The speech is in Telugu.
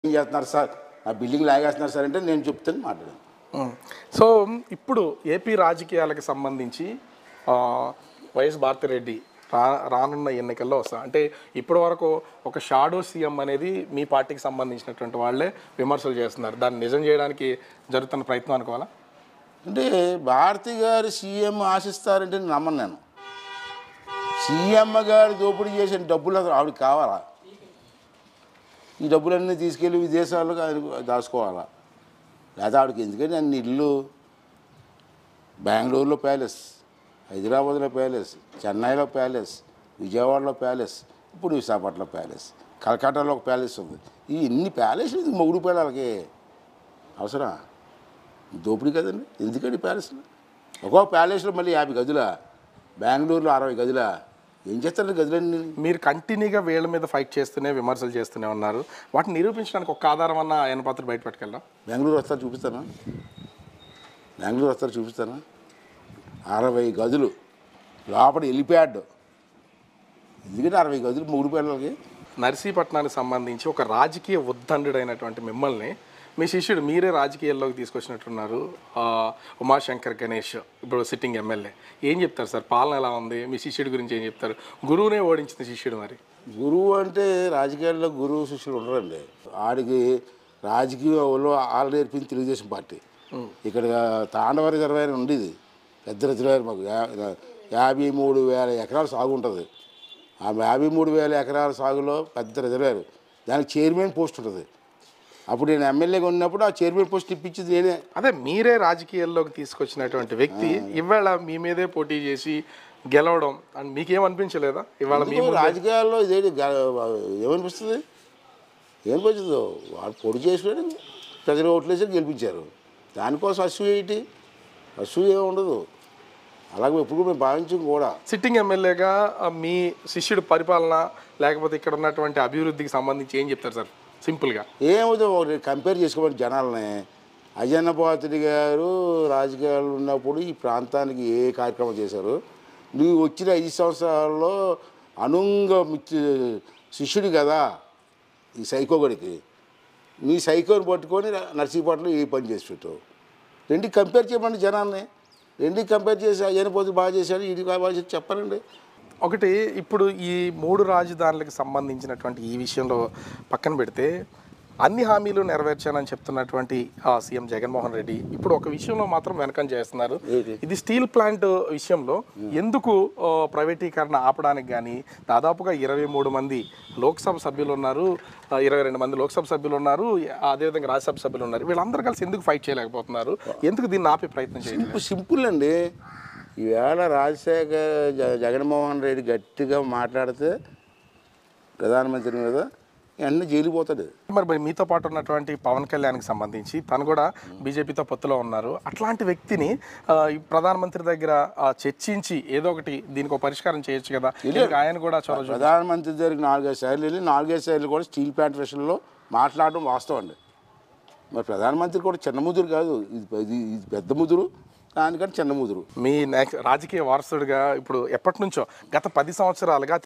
ఏం చేస్తున్నారు సార్ ఆ బిల్డింగ్ లాగేస్తున్నారు సార్ అంటే నేను చెప్తాను మాట్లాడాను ఉమ్. సో ఇప్పుడు ఏపీ రాజకీయాలకు సంబంధించి ఆ, వైఎస్ భారతిరెడ్డి రా రానున్న ఎన్నికల్లో వస్తా అంటే ఇప్పటి వరకు ఒక షాడో సీఎం అనేది మీ పార్టీకి సంబంధించినటువంటి వాళ్ళే విమర్శలు చేస్తున్నారు దాన్ని నిజం చేయడానికి జరుగుతున్న ప్రయత్నం అనుకోవాలా అంటే భారతి గారు సీఎం ఆశిస్తారంటే నేను నమ్మను నేను సీఎం గారు దోపిడీ చేసిన డబ్బులు అసలు ఆవిడకి కావాలా ఈ డబ్బులన్నీ తీసుకెళ్ళి విదేశాలకు ఆయన దాచుకోవాలా లేదా ఆవిడకి ఎందుకంటే అన్ని ఇల్లు బెంగళూరులో ప్యాలెస్ హైదరాబాద్లో ప్యాలెస్ చెన్నైలో ప్యాలెస్ విజయవాడలో ప్యాలెస్ ఇప్పుడు విశాఖపట్నంలో ప్యాలెస్ కలకట్టాలో ఒక ప్యాలెస్ ఉంది ఈ ఇన్ని ప్యాలెస్లు ఇది మొగుడు పిల్లలకి అవసరం దోపిడీ కదండి ఎందుకండి ప్యాలెస్లో ఒక్కొక్క ప్యాలెస్లో మళ్ళీ యాభై గదులా బెంగళూరులో అరవై గదులా ఏం చేస్తారు గదులన్నీ మీరు కంటిన్యూగా వీళ్ళ మీద ఫైట్ చేస్తూనే విమర్శలు చేస్తూనే ఉన్నారు వాటిని నిరూపించడానికి ఒక ఆధారం అన్న ఆయన పాత్ర బయట పట్టుకెళ్ళరా బెంగళూరు వస్తారు చూపిస్తానా బెంగళూరు వస్తారు చూపిస్తానా అరవై గదులు లోపల హెలిప్యాడ్ ఎందుకంటే అరవై గదులు మూడు పిల్లలకి నర్సీపట్నానికి సంబంధించి ఒక రాజకీయ ఉద్దండుడైనటువంటి మిమ్మల్ని మీ శిష్యుడు మీరే రాజకీయాల్లోకి తీసుకొచ్చినట్టున్నారు ఆ, ఉమాశంకర్ గణేష్ ఇప్పుడు సిట్టింగ్ ఎమ్మెల్యే ఏం చెప్తారు సార్ పాలన ఎలా ఉంది మీ శిష్యుడి గురించి ఏం చెప్తారు గురువునే ఓడించిన శిష్యుడు మరి గురువు అంటే రాజకీయాల్లో గురువు శిష్యులు ఉండరండి ఆడికి రాజకీయంలో ఆలు నేర్పింది తెలుగుదేశం పార్టీ ఇక్కడ తాండవ రిజర్వాయర్ ఉండేది పెద్ద రిజర్వాయర్ మాకు యా- యాభై మూడు వేల ఎకరాల సాగు ఉంటుంది ఆ యాభై మూడు వేల ఎకరాల సాగులో పెద్ద రిజర్వాయర్ దానికి చైర్మన్ పోస్ట్ ఉంటుంది అప్పుడు నేను ఎమ్మెల్యేగా ఉన్నప్పుడు ఆ చైర్మన్ పోస్ట్ ఇప్పించింది నేనే అదే మీరే రాజకీయాల్లోకి తీసుకొచ్చినటువంటి వ్యక్తి ఇవాళ మీ మీదే పోటీ చేసి గెలవడం అండ్ మీకేమనిపించలేదా ఇవాళ మీ ఎందుకు రాజకీయాల్లో ఇదేంటి గ- ఏమనిపిస్తుంది ఏమనిపించదు వాడు పొడి చేసినాడు ప్రజలు ఓట్లేసి గెలిపించారు దానికోసం అసూయ ఏంటి అసూయ ఏమి ఉండదు అలాగే ఎప్పుడు మేము భావించం కూడా సిట్టింగ్ ఎమ్మెల్యేగా ఆ, మీ శిష్యుడి పరిపాలన లేకపోతే ఇక్కడ ఉన్నటువంటి అభివృద్ధికి సంబంధించి ఏం చెప్తారు సార్ సింపుల్గా ఏమవుతుందో ఒకటి కంపేర్ చేసుకోవాలి జనాలని అజన్న పాత్రి గారు రాజకీయాలు ఉన్నప్పుడు ఈ ప్రాంతానికి ఏ కార్యక్రమం చేశారు నువ్వు వచ్చిన ఐదు సంవత్సరాల్లో అనుంగ మిత్రు శిష్యుడు కదా ఈ సైకోగడికి నీ సైకోని పట్టుకొని నర్సీపట్నంలో ఏ పని చేసి పెట్టావు రెండుకి కంపేర్ చేయమండి జనాల్ని రెండుకి కంపేర్ చేసి అయ్యన పోతే బాగా చేశాడు ఇది బాగా చేసి చెప్పాలండి ఒకటి ఇప్పుడు ఈ మూడు రాజధానులకు సంబంధించినటువంటి ఈ విషయంలో పక్కన పెడితే అన్ని హామీలు నెరవేర్చానని చెప్తున్నటువంటి ఆ, సీఎం జగన్మోహన్ రెడ్డి ఇప్పుడు ఒక విషయంలో మాత్రం వెనకం చేస్తున్నారు ఏంటి? ఇది స్టీల్ ప్లాంట్ విషయంలో ఎందుకు ఆ, ప్రైవేటీకరణ ఆపడానికి కానీ దాదాపుగా ఇరవై మూడు మంది లోక్సభ సభ్యులు ఉన్నారు ఆ, ఇరవై రెండు మంది లోక్సభ సభ్యులు ఉన్నారు అదేవిధంగా రాజ్యసభ సభ్యులు ఉన్నారు వీళ్ళందరూ కలిసి ఎందుకు ఫైట్ చేయలేకపోతున్నారు ఎందుకు దీన్ని ఆపే ప్రయత్నం చేయాలి సింపుల్ సింపుల్ అండి ఈవేళ రాజశేఖర్ జ- జగన్మోహన్ రెడ్డి గట్టిగా మాట్లాడితే ప్రధానమంత్రి మీద వెంటనే జైలుకి పోతాడు మరి మరి మీతో పాటు ఉన్నటువంటి పవన్ కళ్యాణ్కి సంబంధించి తను కూడా బీజేపీతో పొత్తులో ఉన్నారు అట్లాంటి వ్యక్తిని ఆ, ఈ ప్రధానమంత్రి దగ్గర ఆ, చర్చించి ఏదో ఒకటి దీనికి ఒక పరిష్కారం చేయొచ్చు కదా దీనికి ఆయన కూడా చొరవ చూ- ప్రధానమంత్రి దగ్గరికి నాలుగైదు సార్లు వెళ్ళి నాలుగైదు సార్లు కూడా స్టీల్ ప్లాంట్ విషయంలో మాట్లాడడం వాస్తవం అండి మరి ప్రధానమంత్రి కూడా చిన్న ముదురు కాదు ఇది ఇది ఇది పెద్ద ముదురు దానికంటే చిన్న ముదురు మీ నెక్స్ట్ రాజకీయ వారసుడిగా ఇప్పుడు ఎప్పటి నుంచో గత పది సంవత్సరాలుగా